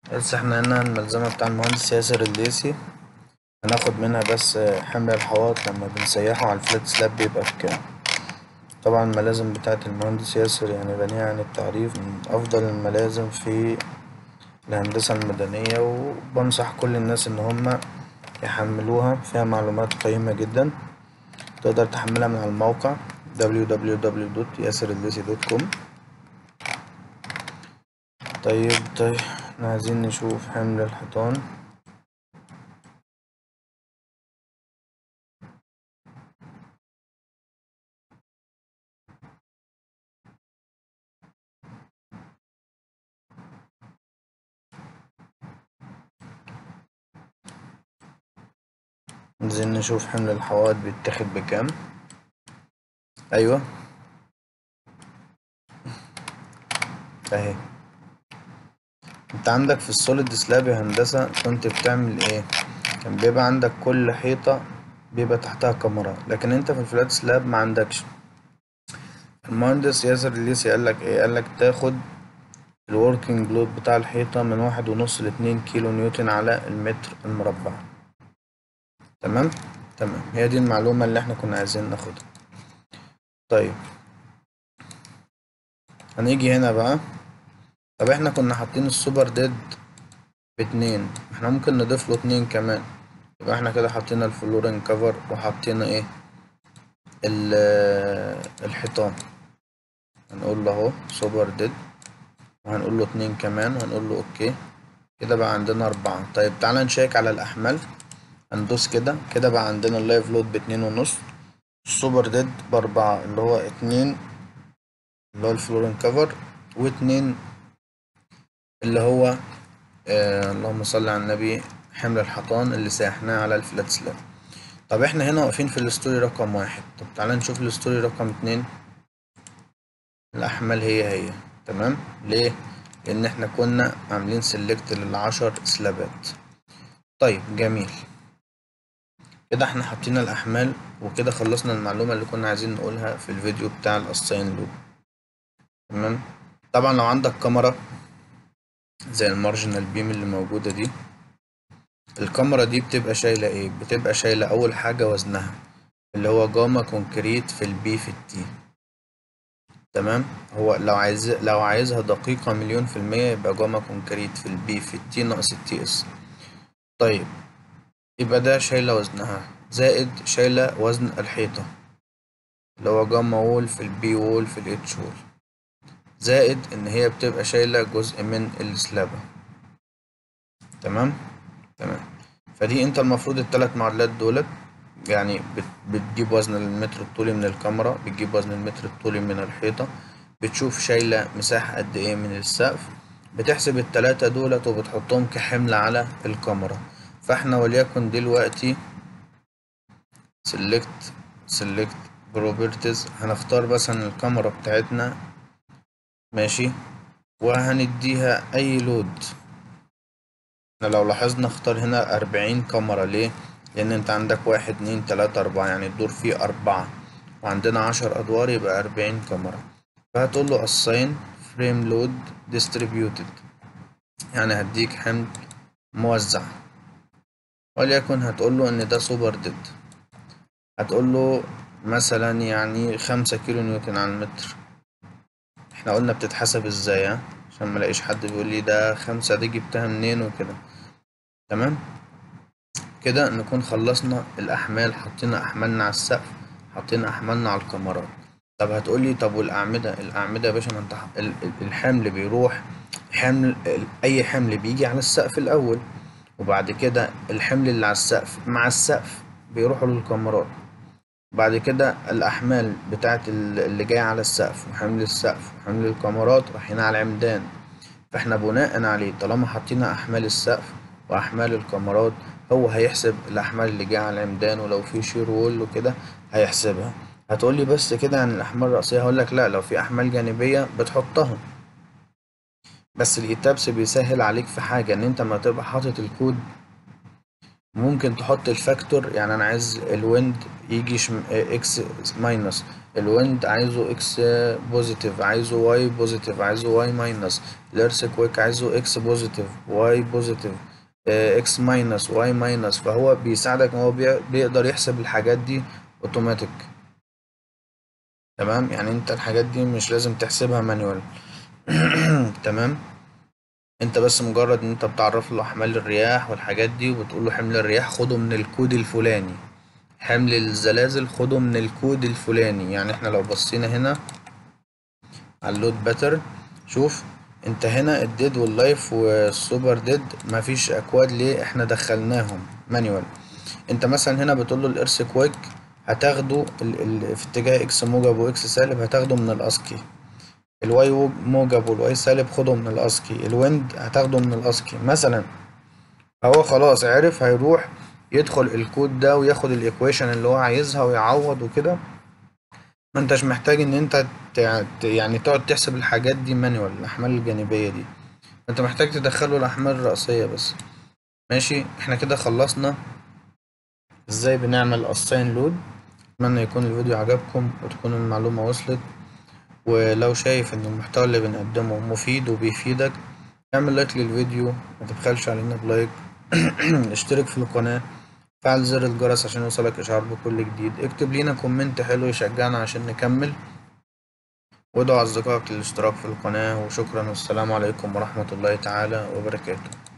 بس احنا هنا الملزمة بتاع المهندس ياسر الليسي هناخد منها بس حمل الحواض لما بنسيحه على الفلات سلاب بيبقى بكام طبعا الملازم بتاعة المهندس ياسر يعني غنية عن التعريف من أفضل الملازم في الهندسة المدنية وبنصح كل الناس إن هما يحملوها فيها معلومات قيمة جدا تقدر تحملها من على الموقع www.yasirellisi.com طيب طيب احنا عايزين نشوف حمل الحيطان عايزين نشوف حمل الحوائط بيتاخد بكام ايوه اهي انت عندك في السوليد سلاب يا هندسة كنت بتعمل ايه كان بيبقى عندك كل حيطة بيبقى تحتها كاميرا لكن انت في الفلات سلاب ما عندكش المهندس ياسر الليسي قالك ايه قالك تاخد الوركينج لود بتاع الحيطة من واحد ونص لاتنين كيلو نيوتن على المتر المربع تمام تمام هي دي المعلومة اللي احنا كنا عايزين ناخدها طيب هنيجي هنا بقى طب احنا كنا حاطين السوبر ديد باتنين احنا ممكن نضيف له اتنين كمان يبقى احنا كده حطينا الفلورين كفر وحطينا ايه الحيطان هنقول له اهو سوبر ديد وهنقول له اتنين كمان وهنقول له اوكي كده بقى عندنا اربعة طيب تعالى نشيك على الاحمال هندوس كده كده بقى عندنا اللايف لود باتنين ونص السوبر ديد باربعة اللي هو اتنين اللي هو الفلورين كفر واتنين اللي هو آه اللهم صل على النبي حمل الحيطان اللي ساحناه على الفلات سلاب طب احنا هنا واقفين في الستوري رقم واحد طب تعالى نشوف الستوري رقم اتنين الأحمال هي هي تمام ليه؟ لأن احنا كنا عاملين سيلكت للعشر سلابات طيب جميل كده احنا حطينا الأحمال وكده خلصنا المعلومة اللي كنا عايزين نقولها في الفيديو بتاع الأساين لوب تمام طبعا لو عندك كاميرا زي المارجنال بيم اللي موجودة دي الكاميرا دي بتبقى شايلة ايه بتبقى شايلة اول حاجة وزنها اللي هو جاما كونكريت في البي في التي تمام هو لو عايز لو عايزها دقيقة مليون في المية يبقى جاما كونكريت في البي في التي ناقص التي اس طيب يبقى ده شايلة وزنها زائد شايلة وزن الحيطة اللي هو جاما وول في البي وول في الاتش وول زائد ان هي بتبقى شايلة جزء من السلابة تمام تمام فدي انت المفروض التلات معادلات دولت يعني بتجيب وزن المتر الطولي من الكاميرا بتجيب وزن المتر الطولي من الحيطة بتشوف شايلة مساحة قد ايه من السقف بتحسب التلاتة دولت وبتحطهم كحمل على الكاميرا فاحنا وليكن دلوقتي select select properties هنختار مثلا الكاميرا بتاعتنا ماشي وهنديها اي لود احنا لو لاحظنا اختار هنا أربعين كاميرا ليه لان انت عندك واحد اتنين تلاتة اربعة يعني الدور فيه اربعة وعندنا عشر ادوار يبقى أربعين كاميرا فهتقول له assign frame load distributed يعني هديك حمل موزع وليكن هتقول له ان ده سوبر ديد هتقول له مثلا يعني خمسة كيلو نيوتن على المتر احنا قلنا بتتحسب ازاي ها عشان ما الاقيش حد بيقول لي ده خمسة دي جبتها منين وكده تمام كده نكون خلصنا الاحمال حطينا احمالنا على السقف حطينا احمالنا على الكاميرات طب هتقول لي طب والاعمده الاعمده يا باشا ما انت الحمل بيروح حمل اي حمل بيجي على السقف الاول وبعد كده الحمل اللي على السقف مع السقف بيروحوا للكاميرات بعد كده الأحمال بتاعت اللي جاية على السقف وحمل السقف وحمل الكاميرات رايحين على العمدان فاحنا بناء عليه طالما حطينا أحمال السقف وأحمال الكاميرات هو هيحسب الأحمال اللي جاية على العمدان ولو في شير وول وكده هيحسبها هتقولي بس كده عن الأحمال الرئيسية هقولك لأ لو في أحمال جانبية بتحطها بس الإيتابس بيسهل عليك في حاجة إن أنت ما تبقى حاطط الكود ممكن تحط الفاكتور يعني انا عايز الويند يجي شم... اكس ماينس الويند عايزه اكس بوزيتيف عايزه واي بوزيتيف عايزه واي ماينس الارث كويك عايزه اكس بوزيتيف واي بوزيتيف اكس ماينس واي ماينس فهو بيساعدك هو بي... بيقدر يحسب الحاجات دي اوتوماتيك تمام يعني انت الحاجات دي مش لازم تحسبها مانيوال تمام انت بس مجرد ان انت بتعرف له احمال الرياح والحاجات دي وبتقول له حمل الرياح خده من الكود الفلاني حمل الزلازل خده من الكود الفلاني يعني احنا لو بصينا هنا على اللود باتر شوف انت هنا الديد واللايف والسوبر ديد مفيش اكواد ليه احنا دخلناهم مانيوال انت مثلا هنا بتقول له الارث كويك هتاخده ال ال في اتجاه اكس موجب واكس سالب هتاخده من الاسكي الواي موجب والواي سالب خده من الاسكي الويند هتاخده من الاسكي مثلا هو خلاص عرف هيروح يدخل الكود ده وياخد الايكويشن اللي هو عايزها ويعوض وكده ما انتش محتاج ان انت يعني تقعد تحسب الحاجات دي مانيوال الاحمال الجانبيه دي انت محتاج تدخله الاحمال الرئيسيه بس ماشي احنا كده خلصنا ازاي بنعمل اساين لود اتمنى يكون الفيديو عجبكم وتكون المعلومه وصلت ولو شايف ان المحتوى اللي بنقدمه مفيد وبيفيدك اعمل لايك للفيديو ما تبخلش علينا بلايك اشترك في القناة فعل زر الجرس عشان يوصلك اشعار بكل جديد اكتب لينا كومنت حلو يشجعنا عشان نكمل وادعوا اصدقائك للاشتراك في القناة وشكرا والسلام عليكم ورحمة الله تعالى وبركاته